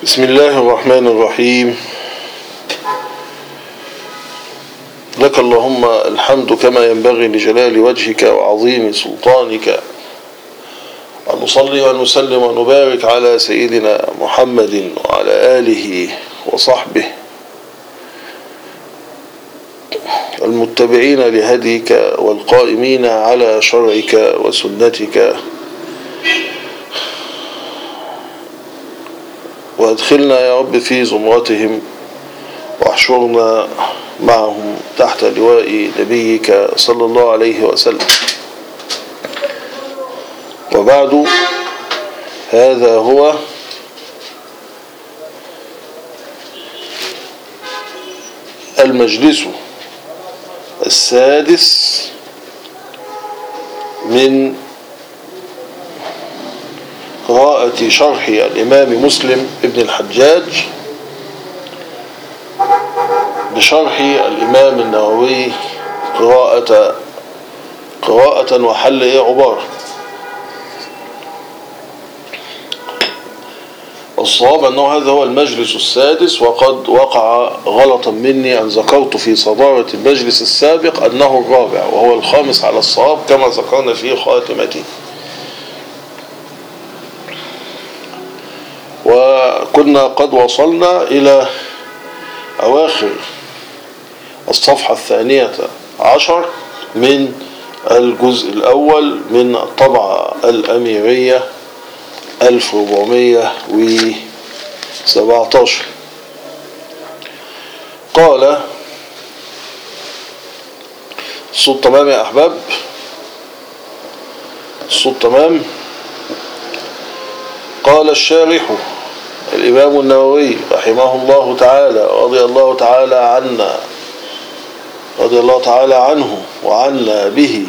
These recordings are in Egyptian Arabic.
بسم الله الرحمن الرحيم لك اللهم الحمد كما ينبغي لجلال وجهك وعظيم سلطانك ونصلي ونسلم ونبارك على سيدنا محمد وعلى آله وصحبه المتبعين لهديك والقائمين على شرعك وسنتك وادخلنا يا رب في زمرتهم واحشرنا معهم تحت لواء نبيك صلى الله عليه وسلم وبعد هذا هو المجلس السادس من قراءة شرح الإمام مسلم ابن الحجاج بشرح الإمام النووي قراءة قراءة وحل إيه عبارة الصواب أنه هذا هو المجلس السادس وقد وقع غلطا مني أن ذكرت في صدارة المجلس السابق أنه الرابع وهو الخامس على الصواب كما ذكرنا في خاتمته وكنا قد وصلنا إلى أواخر الصفحة الثانية عشر من الجزء الأول من الطبعة الأميرية 1417 قال الصوت تمام يا أحباب الصوت تمام قال الشارح الإمام النووي رحمه الله تعالى رضي الله تعالى عنا رضي الله تعالى عنه وعنا به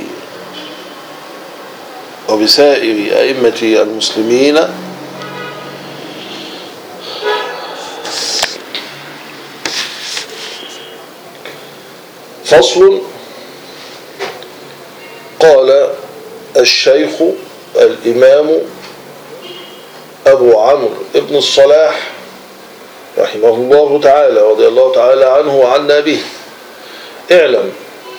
وبسائر أئمة المسلمين فصل قال الشيخ الإمام أبو عمرو ابن الصلاح رحمه الله تعالى رضي الله تعالى عنه وعنا به اعلم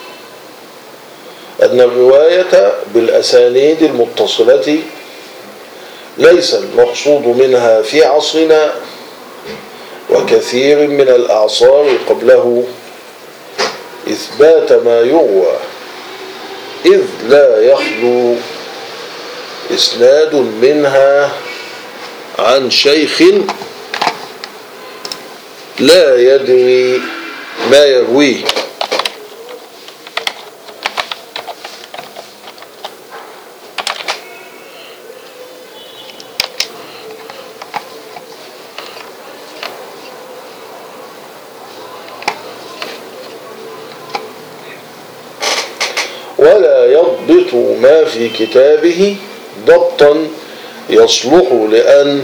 أن الرواية بالأسانيد المتصلة ليس المقصود منها في عصرنا وكثير من الأعصار قبله إثبات ما يروى إذ لا يخلو إسناد منها عن شيخ لا يدري ما يرويه ولا يضبط ما في كتابه ضبطا يصلح لأن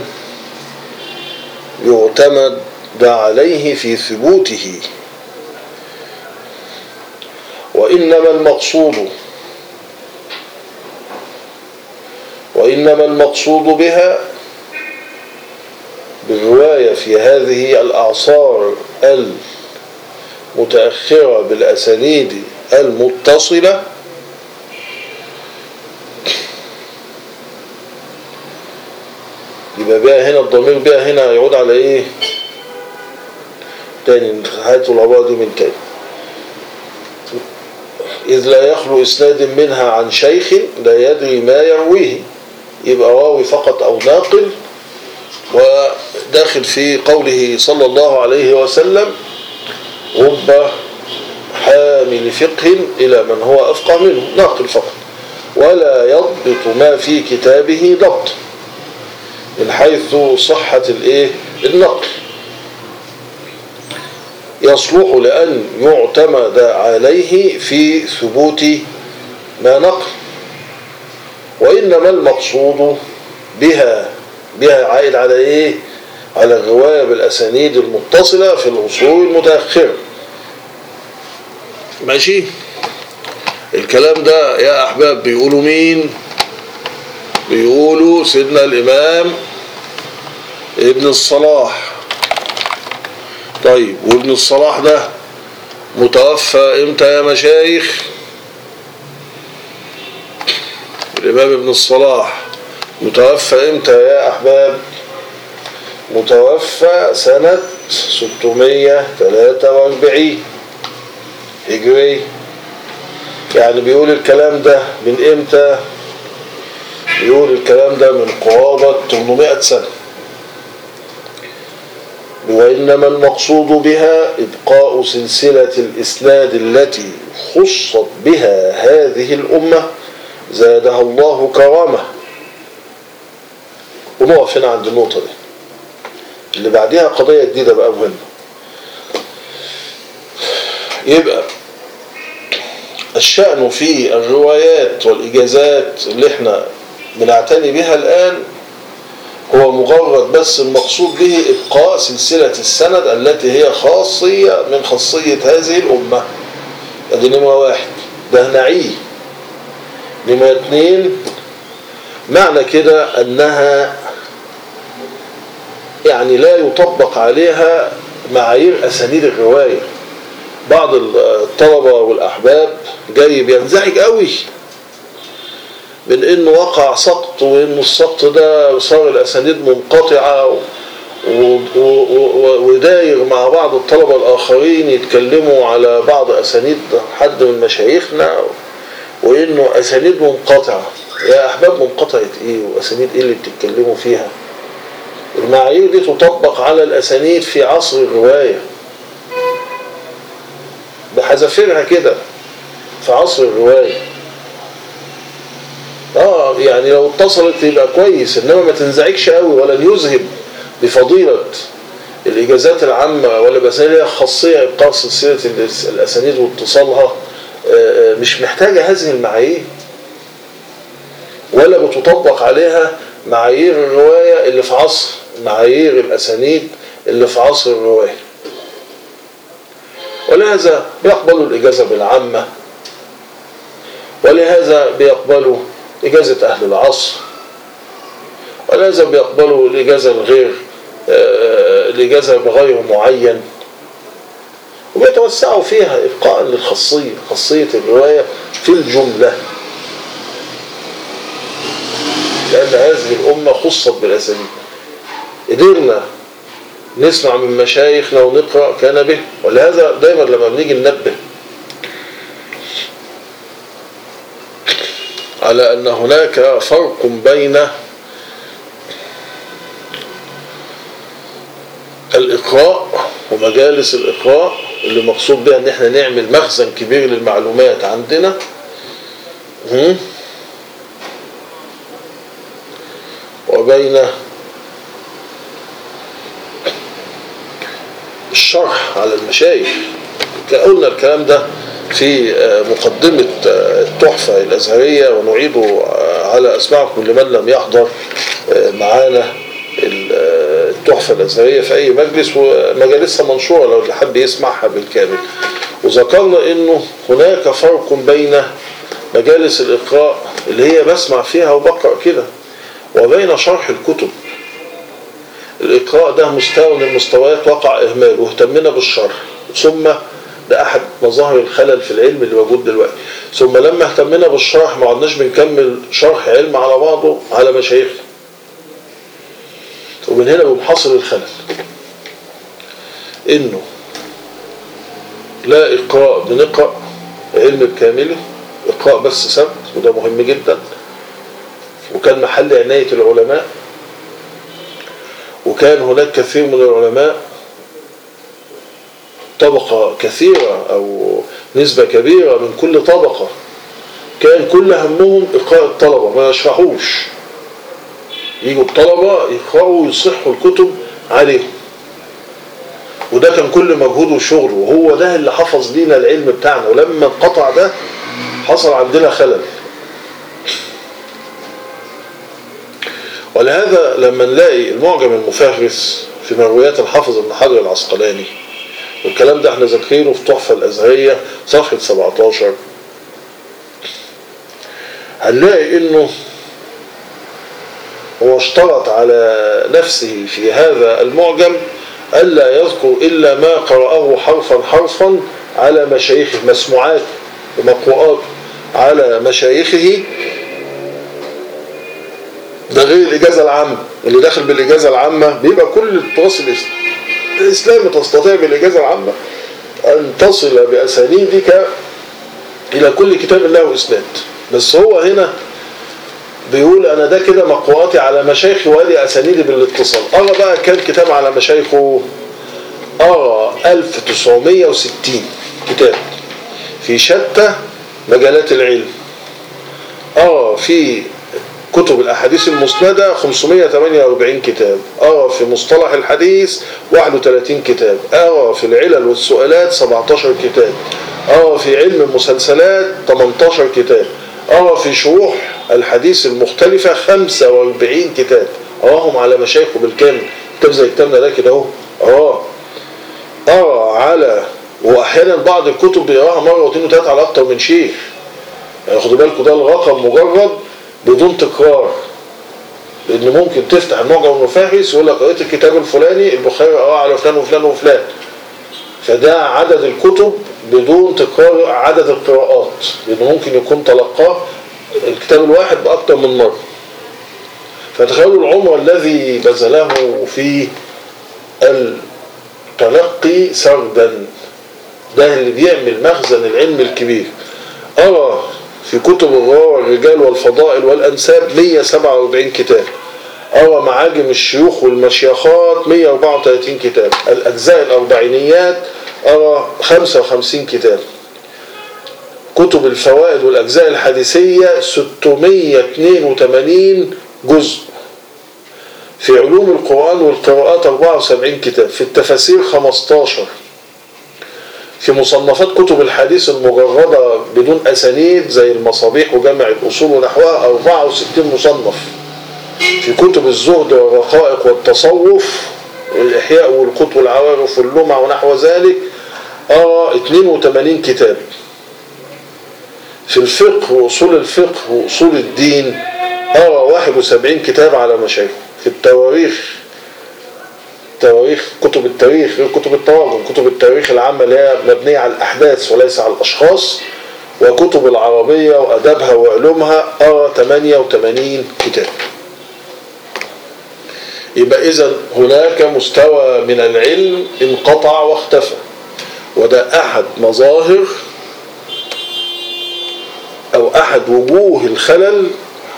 يعتمد عليه في ثبوته وإنما المقصود وإنما المقصود بها بالرواية في هذه الأعصار المتأخرة بالأسانيد المتصلة يبقى بقى هنا الضمير بقى هنا يعود على ايه تاني هاتوا العبارة دي من تاني إذ لا يخلو إسناد منها عن شيخ لا يدري ما يرويه يبقى راوي فقط أو ناقل وداخل في قوله صلى الله عليه وسلم رب حامل فقه إلى من هو أفقه منه ناقل فقط ولا يضبط ما في كتابه ضبط من حيث صحة الايه النقل يصلح لأن يعتمد عليه في ثبوت ما نقل وإنما المقصود بها بها عائد على ايه على الرواية بالأسانيد المتصلة في الأصول المتأخرة ماشي الكلام ده يا أحباب بيقولوا مين بيقولوا سيدنا الإمام ابن الصلاح طيب وابن الصلاح ده متوفى امتى يا مشايخ الإمام ابن الصلاح متوفى امتى يا أحباب متوفى سنة 643 هجري يعني بيقول الكلام ده من امتى بيقول الكلام ده من قرابة 800 سنة وإنما المقصود بها إبقاء سلسلة الإسناد التي خصت بها هذه الأمة زادها الله كرامة ونقف هنا عند النقطة دي اللي بعدها قضية جديدة بقى مهمة يبقى الشأن في الروايات والإجازات اللي احنا بنعتني بها الآن هو مجرد بس المقصود به إبقاء سلسلة السند التي هي خاصية من خاصية هذه الأمة ادي نمرة واحد ده نعيه نمرة اتنين معنى كده أنها يعني لا يطبق عليها معايير أسانيد الرواية بعض الطلبة والأحباب جاي بينزعج قوي من انه وقع سقط وانه السقط ده صار الاسانيد منقطعة وداير مع بعض الطلبة الاخرين يتكلموا على بعض اسانيد حد من مشايخنا وانه اسانيد منقطعة يا احباب منقطعة ايه واسانيد ايه اللي بتتكلموا فيها المعايير دي تطبق على الاسانيد في عصر الرواية بحذافيرها كده في عصر الروايه اه يعني لو اتصلت يبقى كويس انما ما تنزعجش قوي ولا يذهب بفضيلة الاجازات العامة ولا بأسانيد لها خاصية ابقاء سلسلة الاسانيد واتصالها مش محتاجة هذه المعايير ولا بتطبق عليها معايير الرواية اللي في عصر معايير الاسانيد اللي في عصر الرواية ولهذا بيقبلوا الاجازة بالعامة ولهذا بيقبلوا إجازة أهل العصر ولهذا بيقبلوا الإجازة الغير الإجازة بغير معين وبيتوسعوا فيها إبقاء للخاصية خاصية الرواية في الجملة لأن هذه الأمة خصت بالأسانيد قدرنا نسمع من مشايخنا ونقرأ كان به ولهذا دايما لما بنيجي ننبه على أن هناك فرق بين الإقراء ومجالس الإقراء اللي مقصود بها أن احنا نعمل مخزن كبير للمعلومات عندنا وبين الشرح على المشايخ قلنا الكلام ده في مقدمة التحفة الأزهرية ونعيده على أسماعكم لمن لم يحضر معانا التحفة الأزهرية في أي مجلس ومجالسها منشورة لو اللي حب يسمعها بالكامل وذكرنا أنه هناك فرق بين مجالس الإقراء اللي هي بسمع فيها وبقرأ كده وبين شرح الكتب الإقراء ده مستوى من المستويات وقع إهمال واهتمنا بالشرح ثم ده أحد مظاهر الخلل في العلم اللي موجود دلوقتي ثم لما اهتمنا بالشرح ما عدناش بنكمل شرح علم على بعضه على مشايخنا ومن هنا بنحصل الخلل انه لا اقراء بنقرا علم بكامله اقراء بس سبت وده مهم جدا وكان محل عناية العلماء وكان هناك كثير من العلماء طبقة كثيرة أو نسبة كبيرة من كل طبقة كان كل همهم إقراء الطلبة ما يشرحوش يجوا الطلبة يقرأوا ويصحوا الكتب عليهم وده كان كل مجهوده وشغله وهو ده اللي حفظ لينا العلم بتاعنا ولما انقطع ده حصل عندنا خلل ولهذا لما نلاقي المعجم المفهرس في مرويات الحافظ ابن حجر العسقلاني والكلام ده احنا ذاكرينه في تحفة الأزهرية صفحة 17 هنلاقي انه هو اشترط على نفسه في هذا المعجم ألا يذكر إلا ما قرأه حرفا حرفا على مشايخه مسموعات ومقروءات على مشايخه ده غير الإجازة العامة اللي داخل بالإجازة العامة بيبقى كل التراث الإسلامي تستطيع بالإجازة العامة أن تصل بأسانيدك إلى كل كتاب له إسناد بس هو هنا بيقول أنا ده كده مقروءاتي على مشايخي وادي أسانيدي بالاتصال أرى بقى كام كتاب على مشايخه أرى 1960 كتاب في شتى مجالات العلم أرى في كتب الأحاديث المسندة 548 كتاب أرى في مصطلح الحديث 31 كتاب أرى في العلل والسؤالات 17 كتاب أرى في علم المسلسلات 18 كتاب أرى في شروح الحديث المختلفة 45 كتاب أراهم على مشايخه بالكامل كتاب زي كتابنا ده كده أهو أراه أرى على وأحيانا بعض الكتب بيقراها مرة واثنين وثلاثة على أكتر من شيخ يعني خدوا بالكم ده الرقم مجرد بدون تكرار لان ممكن تفتح المعجم المفاهيس يقول لك قريت الكتاب الفلاني البخاري قراه على فلان وفلان وفلان فده عدد الكتب بدون تكرار عدد القراءات لانه ممكن يكون تلقاه الكتاب الواحد باكثر من مره فتخيلوا العمر الذي بذله في التلقي سردا ده اللي بيعمل مخزن العلم الكبير أرى في كتب الروى والرجال والفضائل والأنساب 147 كتاب أرى معاجم الشيوخ والمشيخات 134 كتاب الأجزاء الأربعينيات أرى 55 كتاب كتب الفوائد والأجزاء الحديثية 682 جزء في علوم القرآن والقراءات 74 كتاب في التفاسير 15 في مصنفات كتب الحديث المجردة بدون أسانيد زي المصابيح وجمع الأصول ونحوها 64 مصنف في كتب الزهد والرقائق والتصوف والإحياء والقوت والعوارف واللمع ونحو ذلك أرى 82 كتاب في الفقه وأصول الفقه وأصول الدين أرى 71 كتاب على مشايخ في التواريخ تواريخ كتب التاريخ غير كتب التراجم كتب التاريخ العامة اللي هي مبنية على الأحداث وليس على الأشخاص وكتب العربية وأدبها وعلومها أرى 88 كتاب يبقى إذا هناك مستوى من العلم انقطع واختفى وده أحد مظاهر أو أحد وجوه الخلل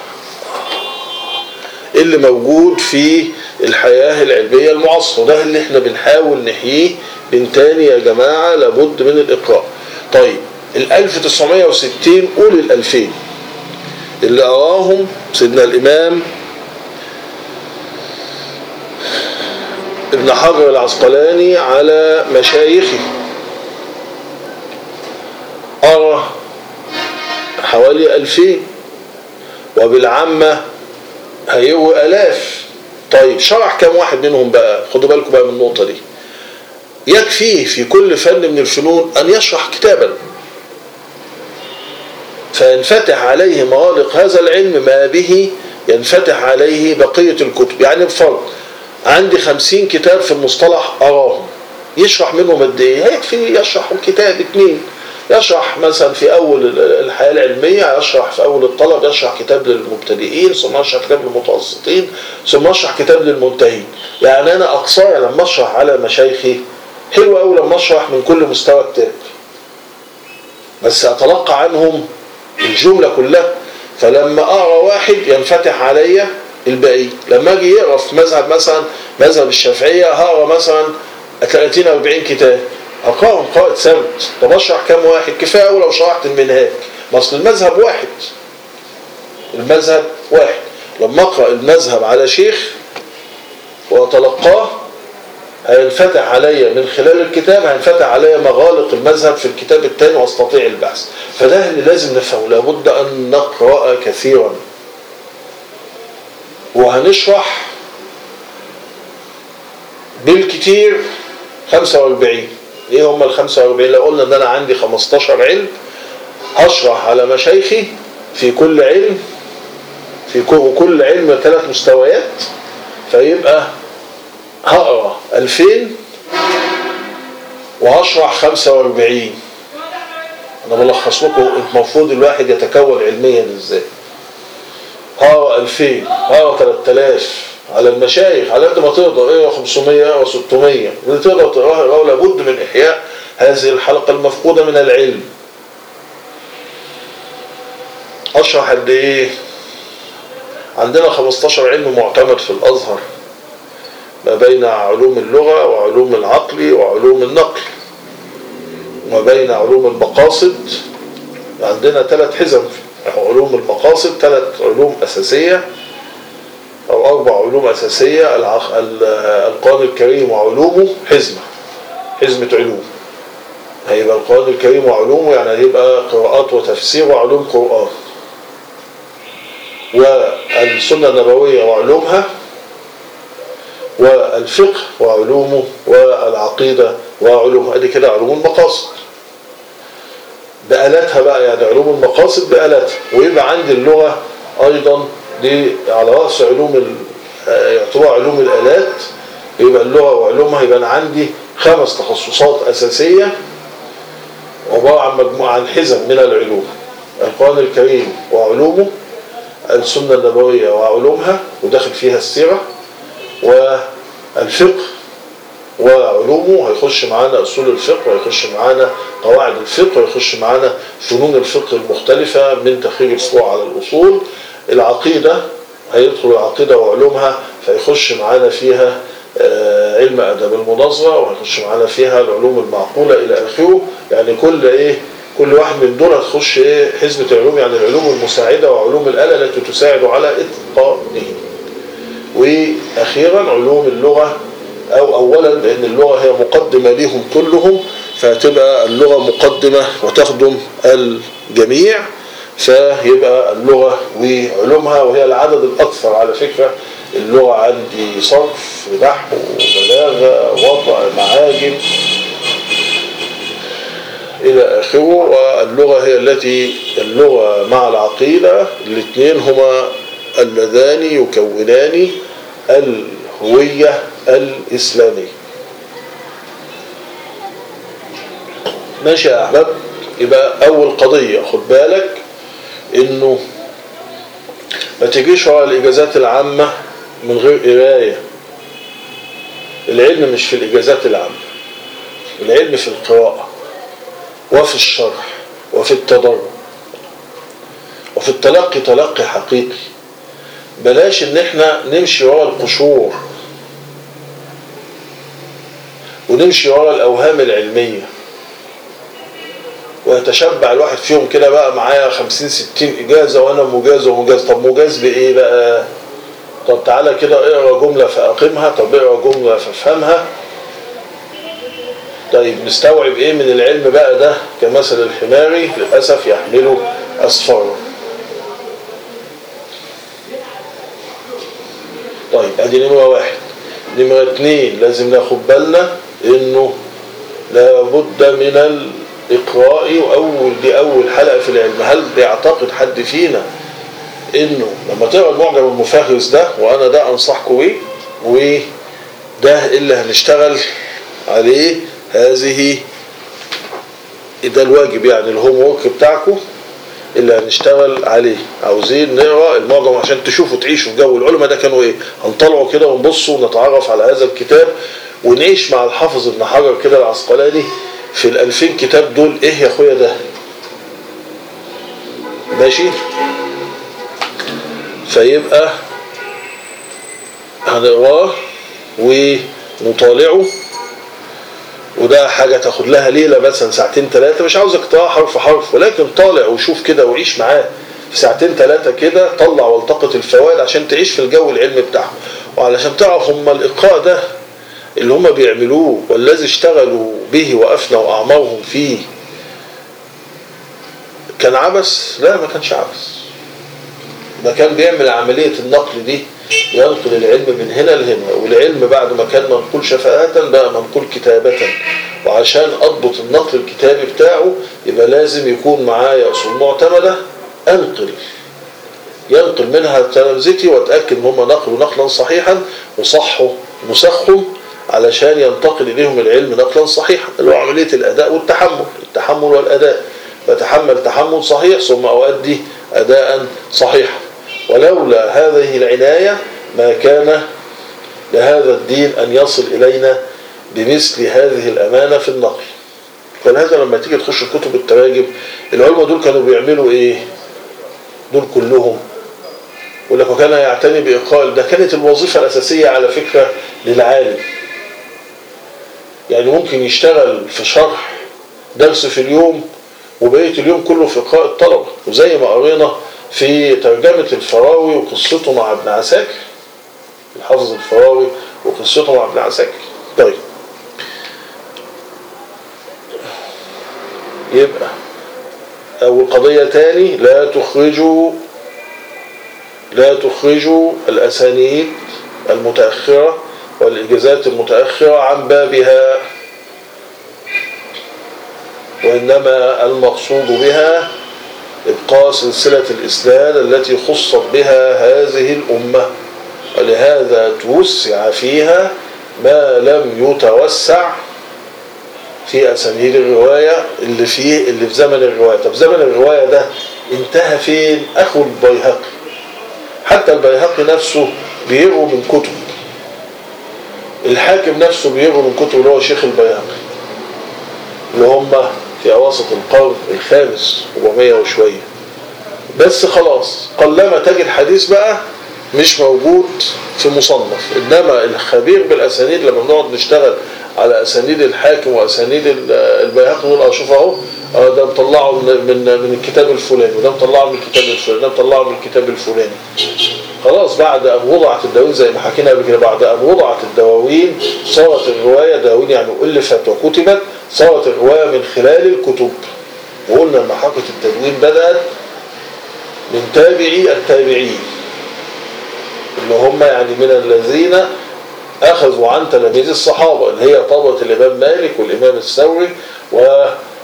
اللي موجود في الحياة العلمية المعاصرة ده اللي احنا بنحاول نحييه من تاني يا جماعة لابد من الإقراء طيب ال 1960 قول ال 2000 اللي أراهم سيدنا الإمام ابن حجر العسقلاني على مشايخه أرى حوالي ألفين وبالعامة هيروي ألاف طيب شرح كم واحد منهم بقى خدوا بالكم بقى من النقطة دي يكفيه في كل فن من الفنون أن يشرح كتابا فينفتح عليه مغالق هذا العلم ما به ينفتح عليه بقية الكتب يعني بفرض عندي خمسين كتاب في المصطلح أراهم يشرح منهم قد إيه هيكفي يشرح كتاب اتنين يشرح مثلا في أول الحياة العلمية يشرح في أول الطلب يشرح كتاب للمبتدئين ثم يشرح كتاب للمتوسطين ثم يشرح كتاب للمنتهين يعني أنا أقصاي لما أشرح على مشايخي حلو أوي لما أشرح من كل مستوى كتاب بس أتلقى عنهم الجملة كلها فلما أقرأ واحد ينفتح عليا الباقي لما أجي يقرأ في مذهب مثلا مذهب الشافعية هقرأ مثلا 30 40 كتاب أقراهم قراءة سمت طب أشرح كام واحد كفاية أوي لو شرحت المنهاج ما أصل المذهب واحد المذهب واحد لما أقرأ المذهب على شيخ وأتلقاه هينفتح عليا من خلال الكتاب هينفتح عليا مغالق المذهب في الكتاب الثاني واستطيع البحث فده اللي لازم نفهمه لابد ان نقرا كثيرا وهنشرح بالكتير 45 ايه هم ال 45 لو قلنا ان انا عندي 15 علم هشرح على مشايخي في كل علم في كل علم ثلاث مستويات فيبقى هقرا 2000 وهشرح 45 انا بلخص لكم المفروض الواحد يتكون علميا ازاي هقرا 2000 هقرا 3000 على المشايخ على قد ما تقدر اقرا 500 و600 اللي تقدر تقراها اقرا لابد من احياء هذه الحلقه المفقوده من العلم اشرح قد ايه عندنا 15 علم معتمد في الازهر ما بين علوم اللغه وعلوم العقل وعلوم النقل وما بين علوم المقاصد عندنا ثلاث حزم علوم المقاصد ثلاث علوم اساسيه او اربع علوم اساسيه العق- ال- القران الكريم وعلومه حزمه حزمه علوم هيبقى القران الكريم وعلومه يعني هيبقى قراءات وتفسير وعلوم قران والسنه النبويه وعلومها والفقه وعلومه والعقيده وعلومها ادي كده علوم المقاصد بآلاتها بقى يعني علوم المقاصد بآلاتها ويبقى عندي اللغة أيضا دي على رأس علوم ال- آه، يعتبر علوم الآلات يبقى اللغة وعلومها يبقى أنا عندي خمس تخصصات أساسية عبارة عن مجموعة عن حزم من العلوم القرآن الكريم وعلومه السنة النبوية وعلومها وداخل فيها السيرة والفقه وعلومه هيخش معانا اصول الفقه وهيخش معانا قواعد الفقه وهيخش معانا فنون الفقه المختلفه من تخريج الفروع على الاصول العقيده هيدخل العقيده وعلومها فيخش معانا فيها آه، علم ادب المناظره وهيخش معانا فيها العلوم المعقوله الى اخره يعني كل ايه كل واحد من دول هتخش ايه حزمه العلوم يعني العلوم المساعده وعلوم الاله التي تساعد على اتقانه واخيرا علوم اللغه او اولا لان اللغه هي مقدمه ليهم كلهم فهتبقى اللغه مقدمه وتخدم الجميع فيبقى اللغه وعلومها وهي العدد الاكثر على فكره اللغه عندي صرف نحو بلاغه وضع معاجم إلى آخره واللغة هي التي اللغة مع العقيدة الاثنين هما اللذان يكونان الهوية الإسلامية ماشي يا أحباب يبقى أول قضية خد بالك إنه ما تجيش ورا الإجازات العامة من غير قراية العلم مش في الإجازات العامة العلم في القراءة وفي الشرح وفي التدرج وفي التلقي تلقي حقيقي بلاش ان احنا نمشي ورا القشور ونمشي ورا الاوهام العلميه ويتشبع الواحد فيهم كده بقى معايا خمسين ستين اجازه وانا مجاز ومجاز طب مجاز بايه بقى طب تعالى كده اقرا جمله فاقمها طب اقرا جمله فافهمها طيب نستوعب ايه من العلم بقى ده كمثل الحماري للاسف يحمله اسفاره طيب ادي نمرة واحد نمرة اتنين لازم ناخد بالنا انه لابد من الاقراء واول دي اول حلقة في العلم هل بيعتقد حد فينا انه لما تقرا المعجم المفهرس ده وانا ده انصحكم بيه وده اللي هنشتغل عليه هذه ده الواجب يعني الهوم ورك بتاعكم اللي هنشتغل عليه عاوزين نقرا المعجم عشان تشوفوا تعيشوا في جو العلماء ده كانوا ايه هنطلعوا كده ونبصوا ونتعرف على هذا الكتاب ونعيش مع الحافظ ابن حجر كده العسقلاني في الألفين كتاب دول ايه يا اخويا ده ماشي فيبقى هنقراه ونطالعه وده حاجة تاخد لها ليلة مثلا ساعتين ثلاثة مش عاوزك تقرا حرف حرف ولكن طالع وشوف كده وعيش معاه في ساعتين ثلاثة كده طلع والتقط الفوائد عشان تعيش في الجو العلمي بتاعهم وعلشان تعرف هم الإقراء ده اللي هم بيعملوه والذي اشتغلوا به وأفنوا أعمارهم فيه كان عبث؟ لا ما كانش عبث ده كان بيعمل عملية النقل دي ينقل العلم من هنا لهنا والعلم بعد ما كان منقول شفاهة بقى منقول كتابة وعشان أضبط النقل الكتابي بتاعه يبقى لازم يكون معايا أصول معتمدة أنقل ينقل منها تلامذتي واتاكد ان هم نقلوا نقلا صحيحا وصحوا نسخهم علشان ينتقل اليهم العلم نقلا صحيحا اللي هو عمليه الاداء والتحمل التحمل والاداء فتحمل تحمل صحيح ثم اؤدي اداء صحيحا ولولا هذه العنايه ما كان لهذا الدين ان يصل الينا بمثل هذه الامانه في النقل فلهذا لما تيجي تخش كتب التراجم العلماء دول كانوا بيعملوا ايه دول كلهم يقول لك وكان يعتني بإقال ده كانت الوظيفة الأساسية على فكرة للعالم يعني ممكن يشتغل في شرح درس في اليوم وبقية اليوم كله في إقراء الطلبة وزي ما قرينا في ترجمة الفراوي وقصته مع ابن عساكر الحافظ الفراوي وقصته مع ابن عساكر طيب يبقى أول قضية تاني لا تخرجوا لا تخرجوا الأسانيد المتأخرة والإجازات المتأخرة عن بابها وإنما المقصود بها إبقاء سلسلة الإسناد التي خصت بها هذه الأمة ولهذا توسع فيها ما لم يتوسع في أسانيد الرواية اللي فيه اللي في زمن الرواية طب زمن الرواية ده انتهى فين أخو البيهقي حتى البيهقي نفسه بيروي من كتب الحاكم نفسه بيروي من كتب اللي هو شيخ البيهقي اللي هم في أواسط القرن الخامس 400 وشوية بس خلاص قلما تجد حديث بقى مش موجود في مصنف إنما الخبير بالأسانيد لما بنقعد نشتغل على أسانيد الحاكم وأسانيد البيهقي نقول أشوف أهو ده مطلعه من من من الكتاب الفلاني وده مطلعه من الكتاب الفلاني وده مطلعه من الكتاب الفلاني خلاص بعد أن وضعت الدواوين زي ما حكينا قبل كده بعد أن وضعت الدواوين صارت الرواية دواوين يعني ألفت وكتبت صارت الرواية من خلال الكتب وقلنا أن حركة التدوين بدأت من تابعي التابعين اللي هم يعني من الذين أخذوا عن تلاميذ الصحابة اللي هي طبقة الإمام مالك والإمام الثوري و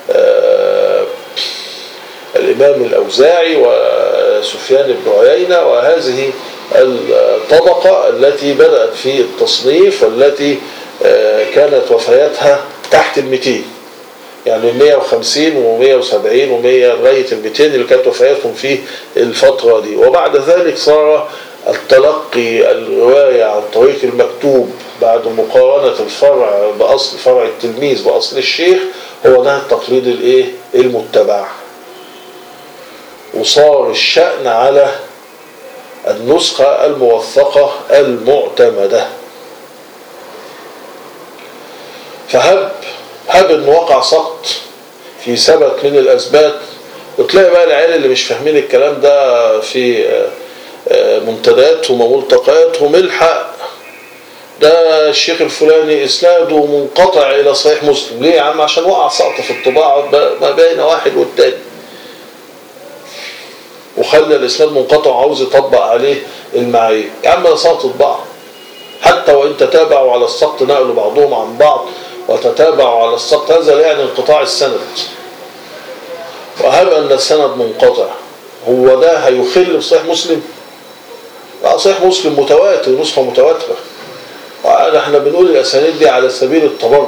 الإمام الأوزاعي وسفيان بن عيينة وهذه الطبقة التي بدأت في التصنيف والتي كانت وفياتها تحت المئتين يعني 150 و170 و100 لغاية ال 200 اللي كانت وفياتهم في الفترة دي وبعد ذلك صار التلقي الرواية عن طريق المكتوب بعد مقارنة الفرع بأصل فرع التلميذ بأصل الشيخ هو ده التقليد الايه المتبع وصار الشأن على النسخة الموثقة المعتمدة فهب هب ان وقع سقط في سبت من الاسبات وتلاقي بقى العيال اللي مش فاهمين الكلام ده في منتدياتهم وملتقياتهم الحق ده الشيخ الفلاني اسناده منقطع الى صحيح مسلم ليه يا عم عشان وقع سقط في الطباعه ما بين واحد والتاني وخلى الاسناد منقطع وعاوز يطبق عليه المعايير يا عم ده سقط طباعه حتى وان تتابعوا على السقط نقل بعضهم عن بعض وتتابعوا على السقط هذا لا يعني انقطاع السند وهب ان السند منقطع هو ده هيخل بصحيح مسلم لا صحيح مسلم متواتر نسخه متواتره احنا بنقول الاسانيد دي على سبيل التبرك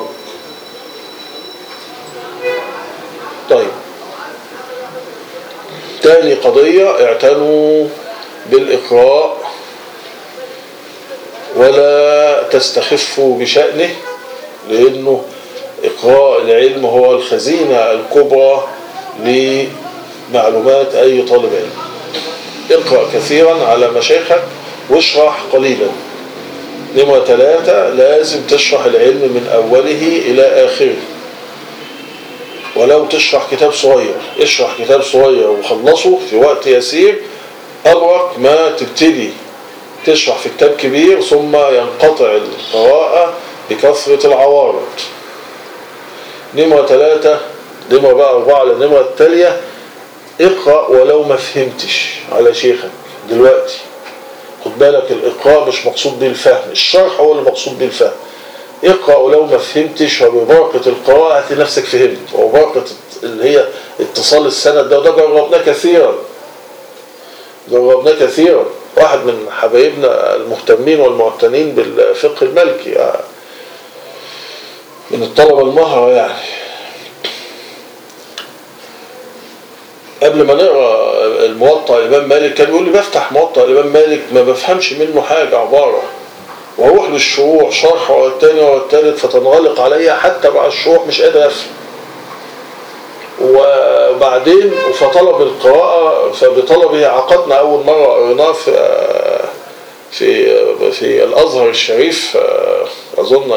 طيب تاني قضية اعتنوا بالإقراء ولا تستخفوا بشأنه لأنه إقراء العلم هو الخزينة الكبرى لمعلومات أي طالب علم اقرأ كثيرا على مشايخك واشرح قليلا نمرة ثلاثة لازم تشرح العلم من أوله إلى آخره ولو تشرح كتاب صغير اشرح كتاب صغير وخلصه في وقت يسير أبرك ما تبتدي تشرح في كتاب كبير ثم ينقطع القراءة بكثرة العوارض نمرة ثلاثة نمرة بقى أربعة للنمرة التالية اقرأ ولو ما فهمتش على شيخك دلوقتي خد بالك الإقراء مش مقصود به الفهم الشرح هو اللي مقصود به الفهم اقرأ ولو ما فهمتش وببركة القراءة هتلاقي نفسك فهمت وبركة اللي هي اتصال السند ده وده جربناه كثيرا جربناه كثيرا واحد من حبايبنا المهتمين والمعتنين بالفقه المالكي يعني من الطلبة المهرة يعني قبل ما نقرا الموطأ الإمام مالك كان يقول لي بفتح موطأ الإمام مالك ما بفهمش منه حاجة عبارة واروح للشروح شرح ورا التاني ورا التالت فتنغلق عليا حتى مع الشروح مش قادر افهم وبعدين فطلب القراءة فبطلبه عقدنا أول مرة قريناه في في في الأزهر الشريف أظن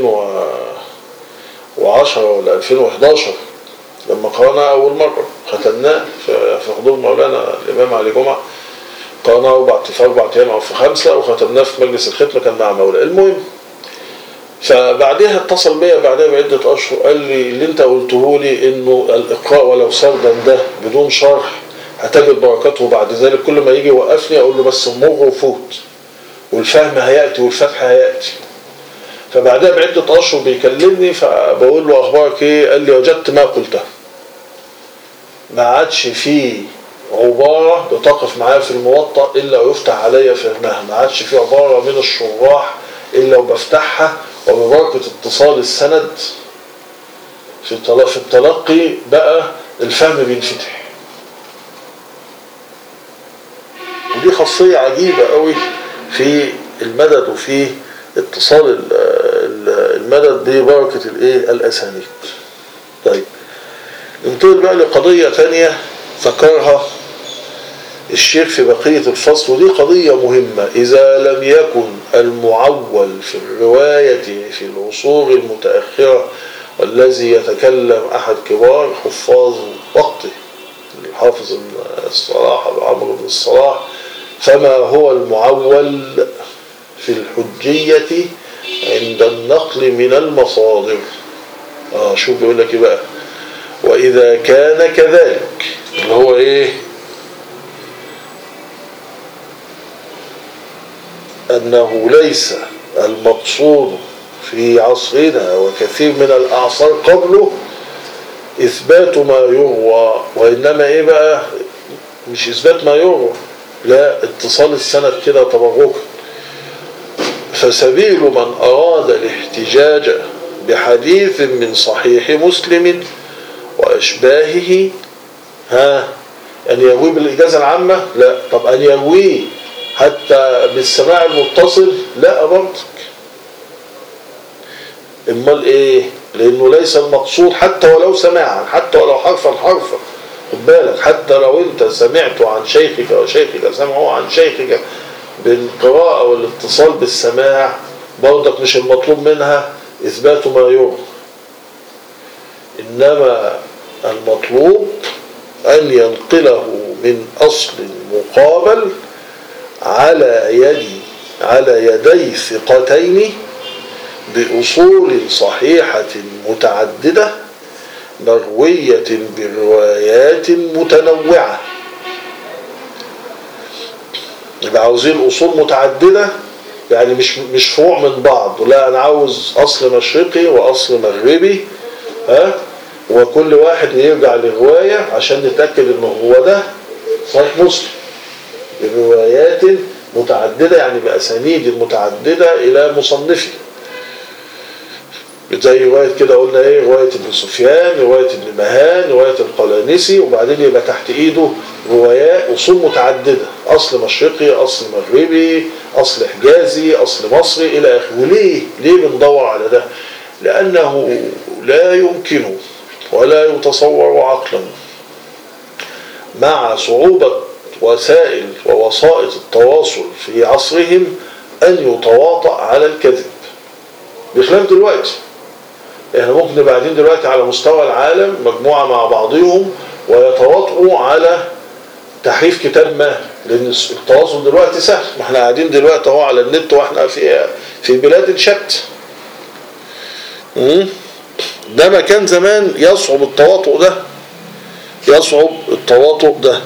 2010 ولا 2011 لما قرأنا أول مرة ختمناه في حضور مولانا الإمام علي جمعة قرأناه أربع في أربع أيام أو في خمسة وختمناه في مجلس الختمة كان مع مولانا المهم فبعدها اتصل بيا بعدها بعدة أشهر قال لي اللي أنت قلته لي إنه الإقراء ولو سردا ده بدون شرح هتجد بركاته بعد ذلك كل ما يجي يوقفني أقول له بس مر وفوت والفهم هيأتي والفتح هيأتي فبعدها بعدة أشهر بيكلمني فبقول له أخبارك إيه؟ قال لي وجدت ما قلته ما عادش فيه عبارة بتقف معايا في الموطأ إلا ويفتح عليا فهمها ما عادش فيه عبارة من الشراح إلا وبفتحها وببركة اتصال السند في في التلقي بقى الفهم بينفتح ودي خاصية عجيبة قوي في المدد وفي اتصال المدد ببركة الايه الاسانيد طيب ننتقل بقى لقضية تانية ذكرها الشيخ في بقية الفصل ودي قضية مهمة إذا لم يكن المعول في الرواية في العصور المتأخرة والذي يتكلم أحد كبار حفاظ وقته الحافظ الصلاح أبو عمرو بن الصلاح فما هو المعول في الحجية عند النقل من المصادر آه شوف بيقول لك إيه بقى وإذا كان كذلك اللي هو إيه أنه ليس المقصود في عصرنا وكثير من الأعصار قبله إثبات ما يروى وإنما إيه بقى مش إثبات ما يروى لا اتصال السند كده تبركا فسبيل من أراد الاحتجاج بحديث من صحيح مسلم وأشباهه ها أن يروي بالإجازة العامة لا طب أن يرويه حتى بالسماع المتصل لا برضك امال ايه لانه ليس المقصود حتى ولو سماعا حتى ولو حرفا حرفا خد بالك حتى لو انت سمعت عن شيخك وشيخك سمعوا عن شيخك بالقراءة والاتصال بالسماع برضك مش المطلوب منها اثبات ما يروى انما المطلوب ان ينقله من اصل مقابل على يد على يدي ثقتين بأصول صحيحة متعددة مروية بروايات متنوعة يبقى عاوزين أصول متعددة يعني مش مش فروع من بعض لا أنا عاوز أصل مشرقي وأصل مغربي ها وكل واحد يرجع لرواية عشان نتأكد إنه هو ده صحيح مسلم بروايات متعددة يعني بأسانيد متعددة إلى مصنفه زي رواية كده قلنا ايه رواية ابن سفيان رواية ابن مهان رواية القلانسي وبعدين يبقى تحت ايده روايات اصول متعددة اصل مشرقي اصل مغربي اصل حجازي اصل مصري الى اخره وليه ليه بندور على ده لانه لا يمكن ولا يتصور عقلا مع صعوبة وسائل ووسائط التواصل في عصرهم أن يتواطأ على الكذب بخلاف دلوقتي احنا ممكن نبقى قاعدين دلوقتي على مستوى العالم مجموعة مع بعضهم ويتواطئوا على تحريف كتاب ما لان التواصل دلوقتي سهل ما احنا قاعدين دلوقتي اهو على النت واحنا في في بلاد شتى ده ما كان زمان يصعب التواطؤ ده يصعب التواطؤ ده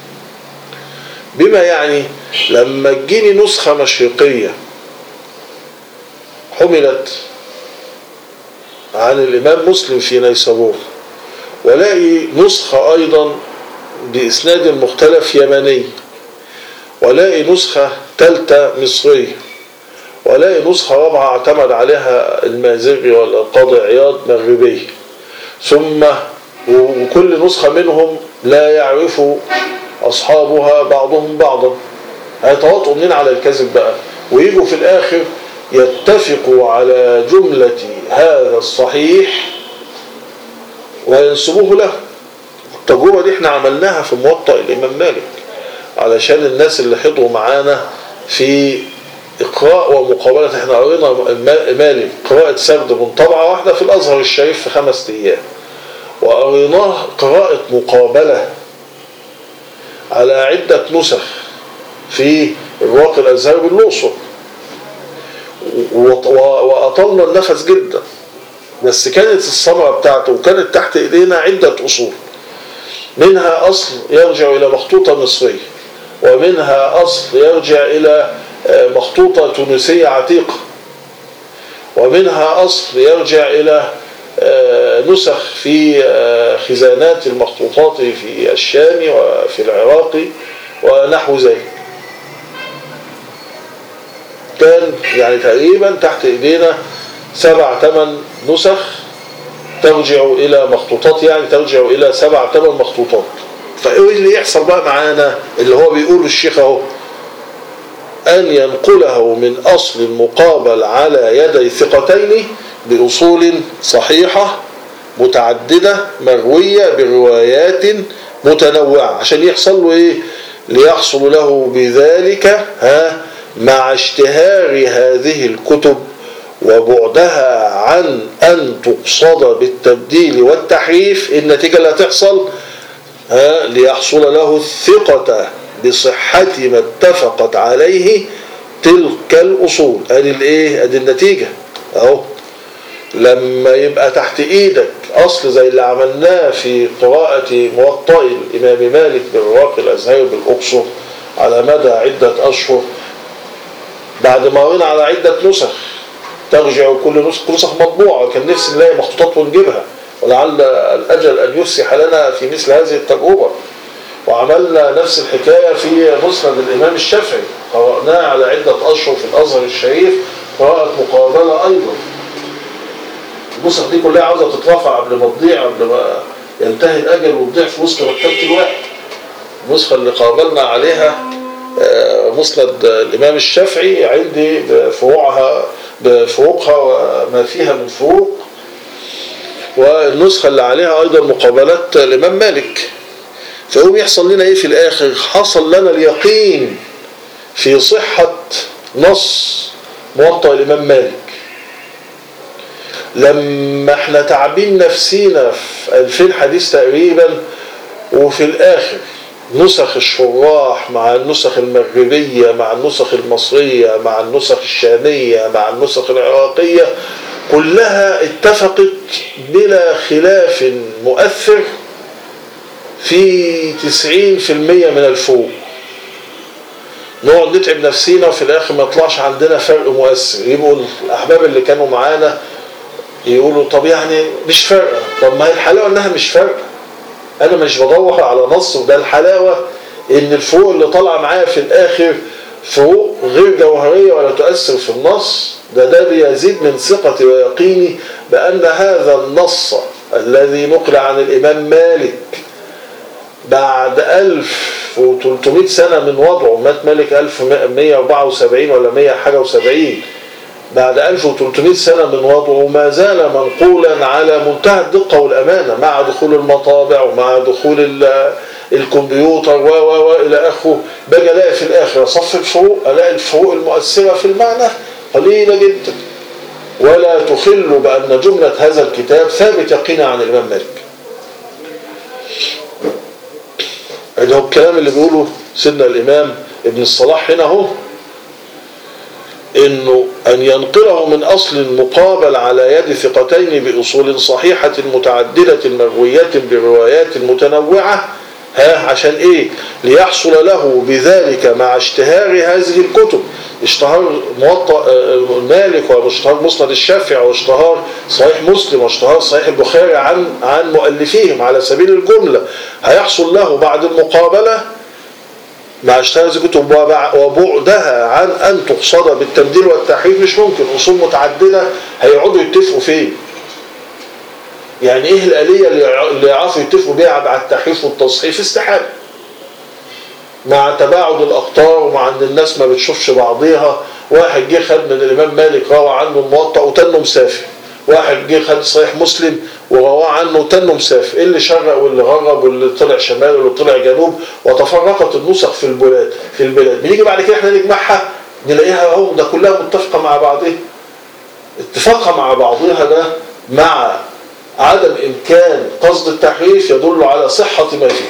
بما يعني لما تجيني نسخة مشرقية حملت عن الإمام مسلم في نيسابور ولاقي نسخة أيضا بإسناد مختلف يمني ولاقي نسخة ثالثة مصرية ولاقي نسخة رابعة اعتمد عليها المازري ولا القاضي عياض مغربية ثم وكل نسخة منهم لا يعرف أصحابها بعضهم بعضا هيتواطئوا منين على الكذب بقى ويجوا في الآخر يتفقوا على جملة هذا الصحيح وينسبوه له التجربة دي احنا عملناها في موطأ الإمام مالك علشان الناس اللي حضروا معانا في إقراء ومقابلة احنا قرينا مالك قراءة سرد من طبعة واحدة في الأزهر الشريف في خمس أيام وقريناه قراءة مقابلة على عدة نسخ في الواقع الأزهر بالأقصر وأطلنا النفس جدا بس كانت الثمرة بتاعته وكانت تحت إيدينا عدة أصول منها أصل يرجع إلى مخطوطة مصرية ومنها أصل يرجع إلى مخطوطة تونسية عتيقة ومنها أصل يرجع إلى نسخ في خزانات المخطوطات في الشام وفي العراق ونحو ذلك كان يعني تقريبا تحت ايدينا سبع ثمان نسخ ترجع الى مخطوطات يعني ترجع الى سبع ثمان مخطوطات فايه اللي يحصل بقى معانا اللي هو بيقوله الشيخ اهو ان ينقله من اصل مقابل على يدي ثقتين باصول صحيحه متعدده مرويه بروايات متنوعه عشان يحصل له ايه ليحصل له بذلك ها مع اشتهار هذه الكتب وبعدها عن أن تقصد بالتبديل والتحريف النتيجة اللي هتحصل ها ليحصل له الثقة بصحة ما اتفقت عليه تلك الأصول ادي الايه ادي النتيجة اهو لما يبقى تحت ايدك اصل زي اللي عملناه في قراءة موطئ الامام مالك بالرواقي الازهري بالاقصر على مدى عدة اشهر بعد ما قرينا على عدة نسخ ترجع كل نسخ كل نسخ مطبوعة وكان نفسي نلاقي مخطوطات ونجيبها ولعل الأجل أن يفسح لنا في مثل هذه التجربة وعملنا نفس الحكاية في مسند الإمام الشافعي قرأناه على عدة أشهر في الأزهر الشريف قراءة مقابلة أيضا النسخ دي كلها عاوزة تترفع قبل ما تضيع قبل ما ينتهي الأجل وتضيع في وسط مكتبة الواحد النسخة اللي قابلنا عليها مسند الإمام الشافعي عندي بفروعها بفروقها وما فيها من فروق والنسخة اللي عليها أيضا مقابلات الإمام مالك فيقوم يحصل لنا إيه في الآخر حصل لنا اليقين في صحة نص موطأ الإمام مالك لما احنا تعبين نفسينا في 2000 حديث تقريبا وفي الآخر نسخ الشراح مع النسخ المغربية مع النسخ المصرية مع النسخ الشامية مع النسخ العراقية كلها اتفقت بلا خلاف مؤثر في 90% من الفوق نقعد نتعب نفسينا وفي الاخر ما يطلعش عندنا فرق مؤثر يبقوا الاحباب اللي كانوا معانا يقولوا طب يعني مش فارقه طب ما هي الحلاوه انها مش فارقه انا مش بدور على نص وده الحلاوه ان الفروق اللي طالعه معايا في الاخر فروق غير جوهريه ولا تؤثر في النص ده ده بيزيد من ثقتي ويقيني بان هذا النص الذي نقل عن الامام مالك بعد 1300 سنه من وضعه مات مالك 1174 ولا 100 حاجه و70 بعد 1300 سنة من وضعه ما زال منقولا على منتهى الدقة والأمانة مع دخول المطابع ومع دخول الكمبيوتر و و و إلى آخره باجي ألاقي في الآخر أصف الفروق ألاقي الفروق المؤثرة في المعنى قليلة جدا ولا تخل بأن جملة هذا الكتاب ثابت يقينا عن الإمام مالك اللي هو الكلام اللي بيقوله سيدنا الإمام ابن الصلاح هنا هو انه ان ينقله من اصل مقابل على يد ثقتين باصول صحيحة متعددة مروية بروايات متنوعة ها عشان ايه ليحصل له بذلك مع اشتهار هذه الكتب اشتهار موطأ مالك واشتهار مسند الشافعي واشتهار صحيح مسلم واشتهار صحيح البخاري عن عن مؤلفيهم على سبيل الجملة هيحصل له بعد المقابلة مع اشتهار هذه الكتب وبع- وبعدها عن أن تقصد بالتبديل والتحريف مش ممكن أصول متعددة هيقعدوا يتفقوا فين يعني ايه الآلية اللي يع- اللي يعرفوا يتفقوا بيها على التحريف والتصحيف استحالة مع تباعد الأقطار ومع أن الناس ما بتشوفش بعضيها واحد جه خد من الإمام مالك روى عنه الموطأ وتنه مسافر واحد جه خد صحيح مسلم ورواه عنه وتنه مسافر إيه اللي شرق واللي غرب واللي طلع شمال واللي طلع جنوب وتفرقت النسخ في البلاد في البلاد بنيجي بعد كده احنا نجمعها نلاقيها اهو ده كلها متفقة مع بعضها اتفاقها مع بعضها ده مع عدم إمكان قصد التحريف يدل على صحة ما فيه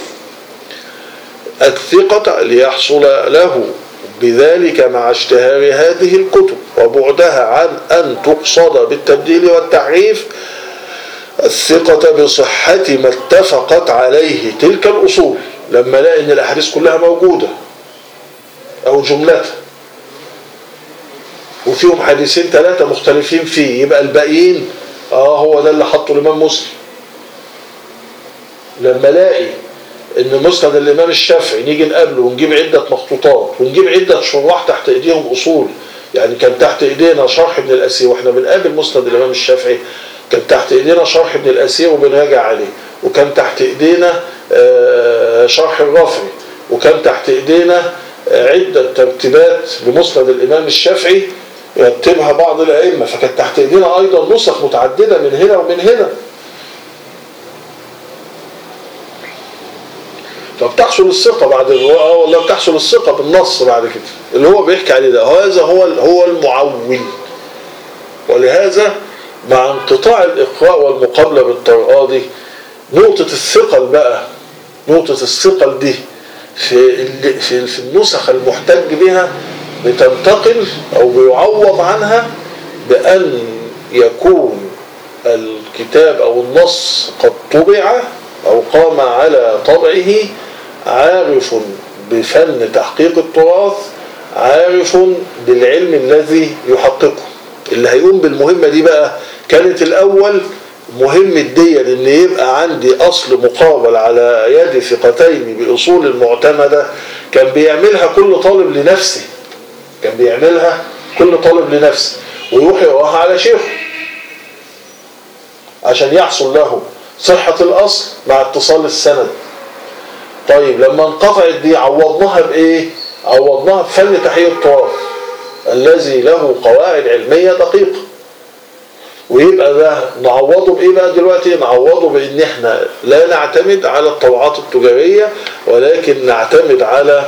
الثقة ليحصل له بذلك مع اشتهار هذه الكتب وبعدها عن أن تقصد بالتبديل والتحريف الثقة بصحة ما اتفقت عليه تلك الأصول لما لاقي أن الأحاديث كلها موجودة أو جملتها وفيهم حديثين ثلاثة مختلفين فيه يبقى الباقيين اه هو ده اللي حطه الإمام مسلم لما الاقي ان مسند الامام الشافعي نيجي نقابله ونجيب عده مخطوطات ونجيب عده شراح تحت ايديهم اصول يعني كان تحت ايدينا شرح ابن الاسير واحنا بنقابل مسند الامام الشافعي كان تحت ايدينا شرح ابن الاسير وبنراجع عليه وكان تحت ايدينا آه، شرح الرافعي وكان تحت ايدينا آه، عده ترتيبات لمسند الامام الشافعي يرتبها بعض الائمه فكانت تحت ايدينا ايضا نسخ متعدده من هنا ومن هنا فبتحصل الثقة بعد اه والله بتحصل الثقة بالنص بعد كده اللي هو بيحكي عليه ده هذا هو هو المعول ولهذا مع انقطاع الإقراء والمقابلة بالطرقاء نقطة الثقل بقى نقطة الثقل دي في ال- في في النسخ المحتج بها بتنتقل أو بيعوض عنها بأن يكون الكتاب أو النص قد طبع أو قام على طبعه عارف بفن تحقيق التراث عارف بالعلم الذي يحققه اللي هيقوم بالمهمة دي بقى كانت الأول مهمة دي ان يبقى عندي اصل مقابل على يد ثقتين باصول المعتمدة كان بيعملها كل طالب لنفسه كان بيعملها كل طالب لنفسه ويروح يقراها على شيخه عشان يحصل له صحة الأصل مع اتصال السند طيب لما انقطعت دي عوضناها بإيه؟ عوضناها بفن تحقيق التراث الذي له قواعد علمية دقيقة ويبقى ده نعوضه بإيه بقى دلوقتي؟ نعوضه بإن إحنا لا نعتمد على الطبعات التجارية ولكن نعتمد على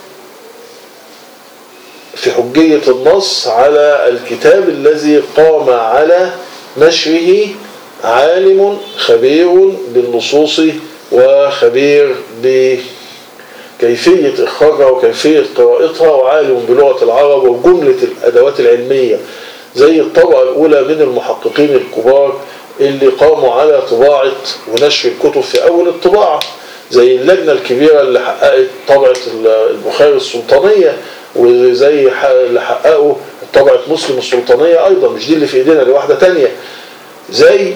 في حجية النص على الكتاب الذي قام على نشره عالم خبير بالنصوص وخبير بكيفية إخراجها وكيفية قراءتها وعالم بلغة العرب وجملة الأدوات العلمية زي الطبقة الأولى من المحققين الكبار اللي قاموا على طباعة ونشر الكتب في أول الطباعة زي اللجنة الكبيرة اللي حققت طبعة البخاري السلطانية وزي اللي حققوا طبعة مسلم السلطانية أيضا مش دي اللي في إيدينا دي واحدة تانية زي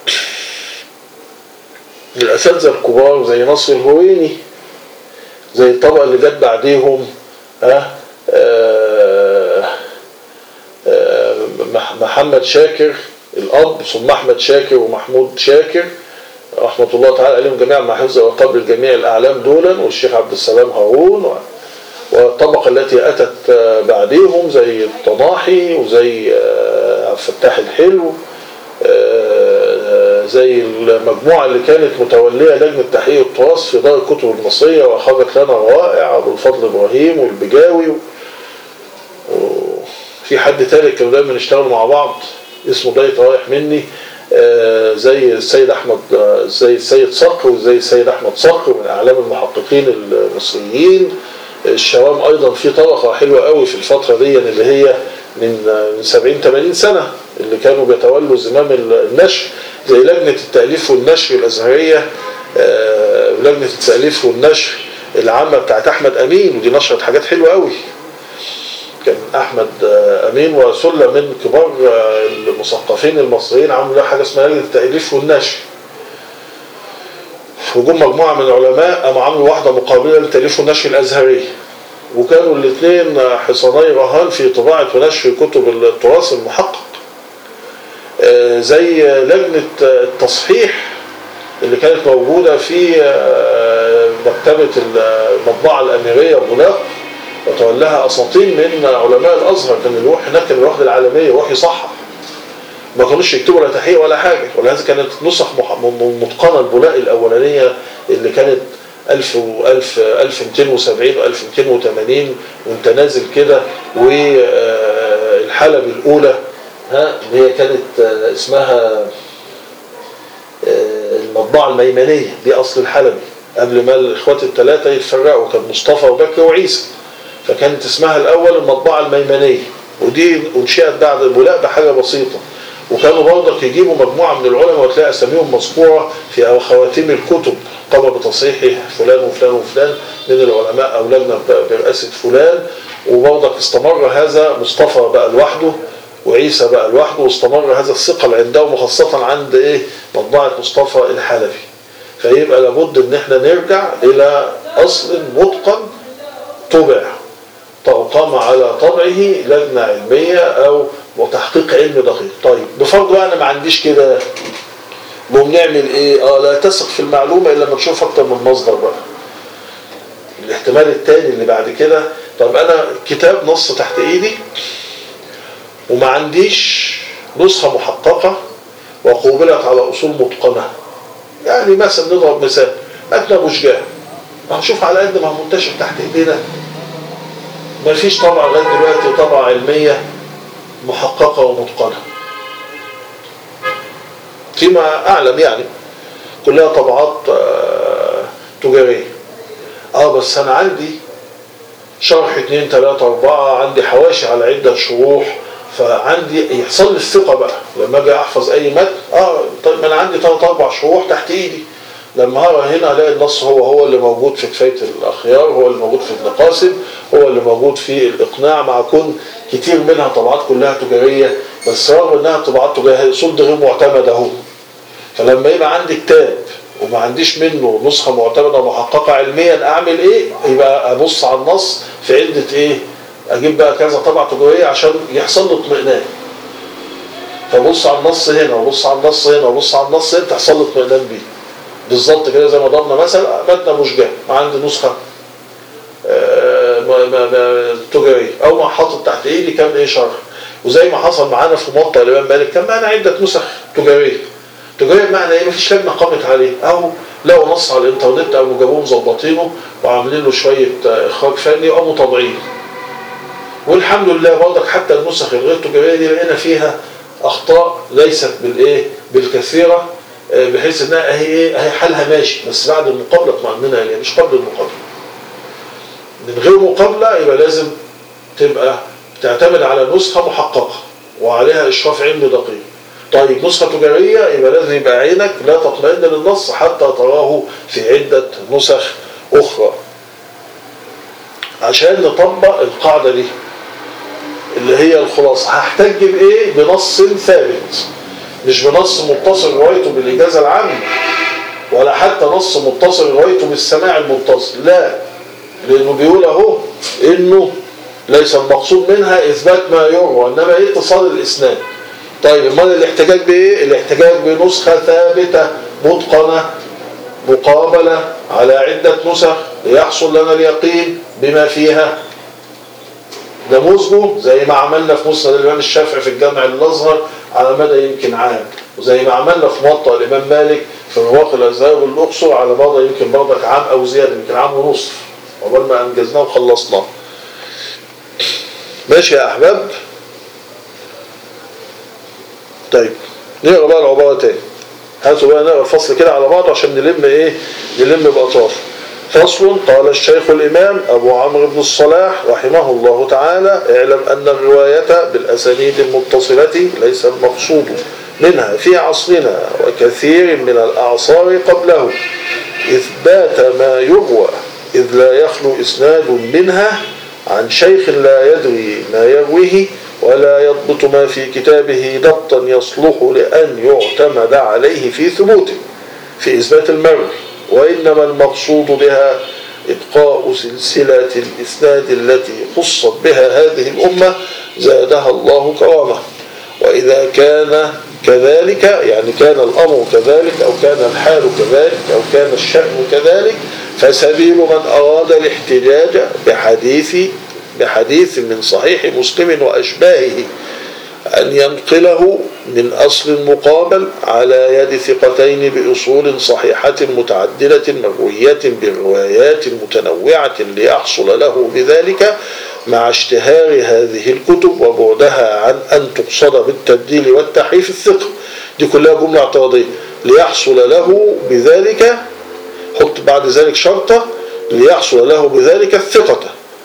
الأساتذة الكبار زي نصر الهويني زي الطبقة اللي جت بعديهم آه آه آه محمد شاكر الأب ثم أحمد شاكر ومحمود شاكر رحمة الله تعالى عليهم جميعا مع حفظ وقبل الجميع الأعلام دولا والشيخ عبد السلام هارون والطبقة التي أتت بعديهم زي الطناحي وزي عبد الفتاح الحلو زي المجموعة اللي كانت متولية لجنة تحقيق التراث في دار الكتب المصرية وأخرجت لنا روائع أبو الفضل إبراهيم والبجاوي وفي حد ثالث كانوا دايما يشتغلوا مع بعض اسمه دايت رايح مني زي السيد أحمد زي السيد صقر وزي السيد أحمد صقر من أعلام المحققين المصريين الشوام أيضا في طبقة حلوة قوي في الفترة دي اللي هي من 70 80 سنة اللي كانوا بيتولوا زمام النشر زي لجنة التأليف والنشر الأزهرية لجنة التأليف والنشر العامة بتاعت أحمد أمين ودي نشرت حاجات حلوة قوي كان أحمد أمين وسلة من كبار المثقفين المصريين عملوا حاجة اسمها لجنة التأليف والنشر وجم مجموعة من العلماء قاموا عملوا واحدة مقابلة للتأليف والنشر الأزهرية وكانوا الاثنين حصاني رهان في طباعة ونشر كتب التراث المحقق آه، زي لجنة التصحيح اللي كانت موجودة في آه، مكتبة المطبعة الأميرية بولاق وتولاها أساطين من علماء الأزهر كان الوحي هناك كان الوحدة العالمية وحي يصحح ما كانوش يكتبوا لا تحقيق ولا حاجة ولهذا كانت نسخ مح- متقنة البولاق الأولانية اللي كانت 1000 و 1000 1270 و 1280 وانت نازل كده والحلب الأولى ها اللي هي كانت آه، اسمها آه، المطبعة الميمنية دي أصل الحلبي قبل ما الإخوات الثلاثة يتفرقوا كان مصطفى وبكر وعيسى فكانت اسمها الأول المطبعة الميمنية ودي أنشئت بعد البولاق بحاجة بسيطة وكانوا برضك يجيبوا مجموعة من العلماء وتلاقي أساميهم مذكورة في خواتيم الكتب قام بتصحيح فلان وفلان وفلان من العلماء أو لجنة برئاسة فلان وبرضك استمر هذا مصطفى بقى لوحده وعيسى بقى لوحده واستمر هذا الثقل عندهم وخاصة عند ايه مطبعة مصطفى الحلبي فيبقى لابد ان احنا نرجع الى اصل متقن طبع قام على طبعه لجنة علمية او وتحقيق علم دقيق طيب بفرض بقى انا ما عنديش كده نقوم نعمل ايه اه لا تثق في المعلومة الا لما تشوف اكتر من مصدر بقى الاحتمال الثاني اللي بعد كده طب انا كتاب نص تحت ايدي وما عنديش نسخة محققة وقوبلت على أصول متقنة يعني مثلا نضرب مثال أتنا بوشجاه هنشوف على قد ما هو منتشر تحت إيدينا ما فيش طبعة لغاية دلوقتي طبعة علمية محققة ومتقنة فيما أعلم يعني كلها طبعات آه، تجارية اه بس أنا عندي شرح اتنين تلاتة أربعة عندي حواشي على عدة شروح فعندي يحصل لي الثقة بقى لما أجي أحفظ أي متن اه طيب ما أنا عندي تلات أربع شروح تحت إيدي لما أقرأ هنا ألاقي النص هو هو اللي موجود في كفاية الأخيار هو اللي موجود في ابن قاسم هو اللي موجود في الإقناع مع كون كتير منها طبعات كلها تجارية بس رغم إنها طبعات تجارية صد غير معتمدة أهو فلما يبقى عندي كتاب وما عنديش منه نسخة معتمدة محققة علميا أعمل إيه؟ يبقى أبص على النص في عدة إيه؟ أجيب بقى كذا طبعة تجارية عشان يحصل له اطمئنان فبص على النص هنا وبص على النص هنا وبص على النص هنا تحصل له اطمئنان بيه بالظبط كده زي ما ضربنا مثلا متن مشجع عندي نسخة آه، ما- ما- ما- تجارية أو ما حاطط تحت إيدي كام إيه شرح وزي ما حصل معانا في موطأ الإمام مالك كان معانا عدة نسخ تجارية تجارية بمعنى إيه مفيش لجنة قامت عليه أو لقوا نص على الإنترنت أو جابوه مظبطينه وعاملين له شوية آه، إخراج فني أو مطبعين والحمد لله برضك حتى النسخ الغير تجارية دي لقينا فيها أخطاء ليست بالإيه بالكثيرة آه، بحيث إنها أهي إيه أهي حالها ماشي بس بعد المقابلة اطمئننا إليها مش قبل المقابلة من غير مقابلة يبقى لازم تبقى تعتمد على نسخة محققة وعليها إشراف علمي دقيق طيب نسخة تجارية يبقى لازم يبقى عينك لا تطمئن للنص حتى تراه في عدة نسخ أخرى عشان نطبق القاعدة دي اللي هي الخلاصة هحتاج بإيه بنص ثابت مش بنص متصل روايته بالإجازة العامة ولا حتى نص متصل روايته بالسماع المتصل لا لأنه بيقول أهو إنه ليس المقصود منها إثبات ما يروى إنما إيه اتصال الإسناد طيب امال الاحتجاج بإيه؟ الاحتجاج بنسخة ثابتة متقنة مقابلة على عدة نسخ ليحصل لنا اليقين بما فيها نموذجه زي ما عملنا في مسند الإمام الشافعي في الجامع الأزهر على مدى يمكن عام وزي ما عملنا في موطأ الإمام مالك في رواق الأزهر بالأقصر على مدى يمكن برضك عام أو زيادة يمكن عام ونصف عقبال ما أنجزناه وخلصناه ماشي يا أحباب طيب نقرا بقى العبارة تاني هاتوا بقى نقرا الفصل كده على بعضه عشان نلم ايه نلم بأطراف فصل قال الشيخ الإمام أبو عمرو بن الصلاح رحمه الله تعالى اعلم أن الرواية بالأسانيد المتصلة ليس المقصود منها في عصرنا وكثير من الأعصار قبله إثبات ما يروى إذ لا يخلو إسناد منها عن شيخ لا يدري ما يرويه ولا يضبط ما في كتابه ضبطا يصلح لأن يعتمد عليه في ثبوته في إثبات المروي وإنما المقصود بها إبقاء سلسلة الإسناد التي خصت بها هذه الأمة زادها الله كرامة وإذا كان كذلك يعني كان الأمر كذلك أو كان الحال كذلك أو كان الشأن كذلك فسبيل من أراد الاحتجاج بحديث بحديث من صحيح مسلم وأشباهه أن ينقله من أصل مقابل على يد ثقتين بأصول صحيحة متعددة مروية بروايات متنوعة ليحصل له بذلك مع اشتهار هذه الكتب وبعدها عن أن تقصد بالتبديل والتحريف الثقة دي كلها جملة اعتراضية ليحصل له بذلك حط بعد ذلك شرطة ليحصل له بذلك الثقة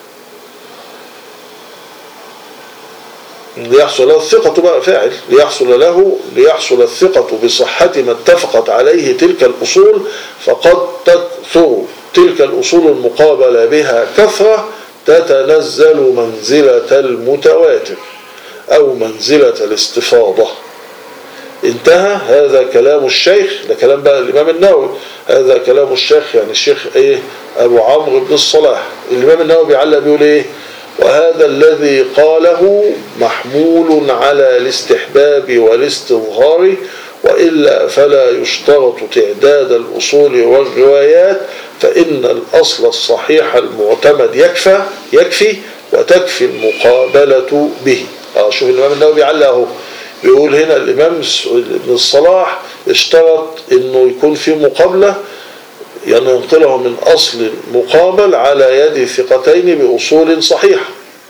ليحصل له الثقة بقى فاعل ليحصل له ليحصل الثقة بصحة ما اتفقت عليه تلك الأصول فقد تكثر تلك الأصول المقابلة بها كثرة تتنزل منزلة المتواتر أو منزلة الاستفاضة انتهى هذا كلام الشيخ ده كلام بقى الإمام النووي هذا كلام الشيخ يعني الشيخ إيه أبو عمرو بن الصلاح الإمام النووي بيعلق بيقول إيه وهذا الذي قاله محمول على الاستحباب والاستظهار وإلا فلا يشترط تعداد الأصول والروايات فإن الأصل الصحيح المعتمد يكفى يكفي وتكفي المقابلة به آه شوف الإمام النووي بيعلق اهو بيقول هنا الإمام ابن الصلاح اشترط إنه يكون في مقابلة يعني ينقله من أصل مقابل على يد ثقتين بأصول صحيحة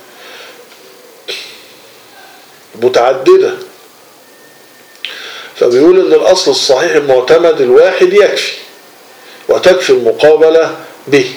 متعددة فبيقول ان الأصل الصحيح المعتمد الواحد يكفي وتكفي المقابلة به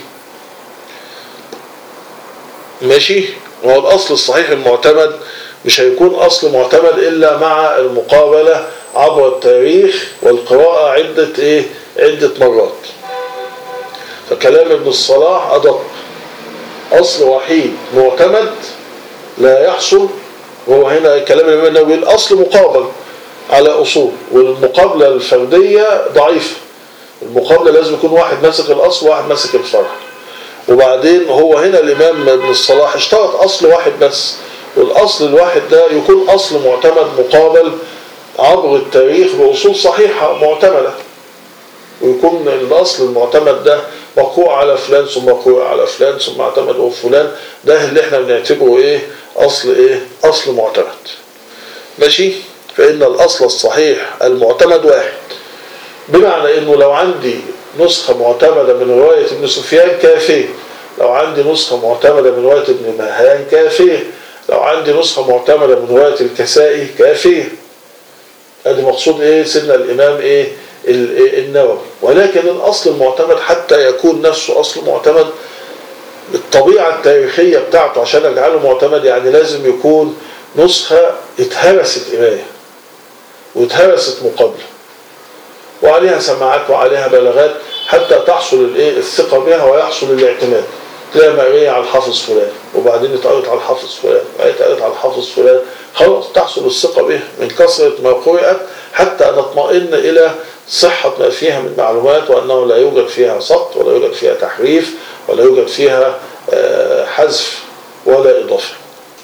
ماشي وهو الأصل الصحيح المعتمد مش هيكون أصل معتمد إلا مع المقابلة عبر التاريخ والقراءة عدة إيه عدة مرات فكلام ابن الصلاح أدق أصل وحيد معتمد لا يحصل وهو هنا كلام الإمام النووي الأصل مقابل على أصول والمقابلة الفردية ضعيفة المقابلة لازم يكون واحد ماسك الأصل وواحد ماسك الفرع وبعدين هو هنا الإمام ابن الصلاح اشترط أصل واحد بس والأصل الواحد ده يكون أصل معتمد مقابل عبر التاريخ بأصول صحيحة معتمدة ويكون الأصل المعتمد ده مقروء على فلان ثم مقروء على فلان ثم اعتمد فلان ده اللي احنا بنعتبره ايه أصل ايه أصل معتمد ماشي فإن الأصل الصحيح المعتمد واحد بمعنى انه لو عندي نسخة معتمدة من رواية ابن سفيان كافية لو عندي نسخة معتمدة من رواية ابن مهان كافية لو عندي نسخة معتمدة من رواية الكسائي كافية ادي مقصود ايه سيدنا الامام ايه النووي ولكن الاصل المعتمد حتى يكون نفسه اصل معتمد الطبيعة التاريخية بتاعته عشان اجعله معتمد يعني لازم يكون نسخة اتهرست قراية واتهرست مقابلة وعليها سماعات وعليها بلاغات حتى تحصل الايه الثقة بها ويحصل الاعتماد تلاقي مقرية على الحافظ فلان وبعدين اتقرت على الحافظ فلان وبعدين اتقرت على الحافظ فلان خلاص تحصل الثقة بها من كثرة ما قرأت حتى نطمئن إلى صحة ما فيها من معلومات وأنه لا يوجد فيها سقط ولا يوجد فيها تحريف ولا يوجد فيها حذف ولا إضافة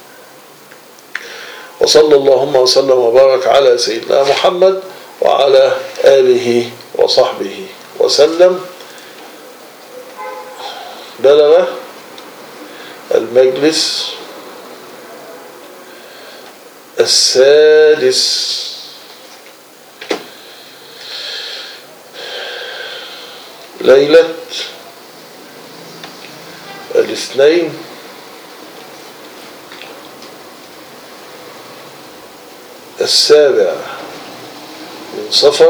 وصلى اللهم وسلم وبارك على سيدنا محمد وعلى آله وصحبه وسلم بلغ المجلس السادس ليلة الاثنين السابع من صفر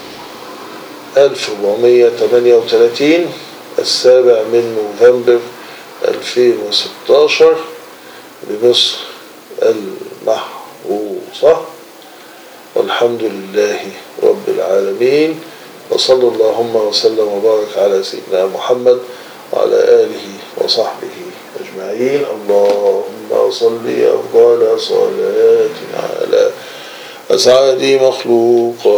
1438 السابع من نوفمبر 2016 بمصر المحروسة والحمد لله رب العالمين وصلى اللهم وسلم وبارك على سيدنا محمد وعلى آله وصحبه أجمعين اللهم صل أفضل صلاة على أسعد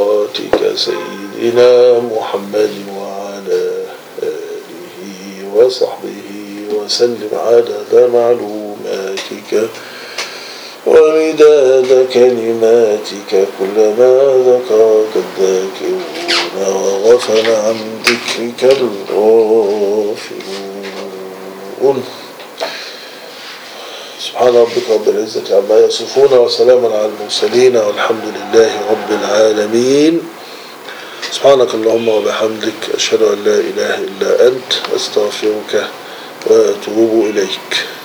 مخلوقاتك سيدنا محمد وعلى آله وصحبه وصحبه وسلم عدد معلوماتك ومداد كلماتك كلما ذكرك الذاكرون وغفل عن ذكرك الغافلون سبحان ربك رب العزة عما يصفون وسلام على المرسلين والحمد لله رب العالمين سبحانك اللهم وبحمدك أشهد أن لا إله إلا أنت أستغفرك وأتوب إليك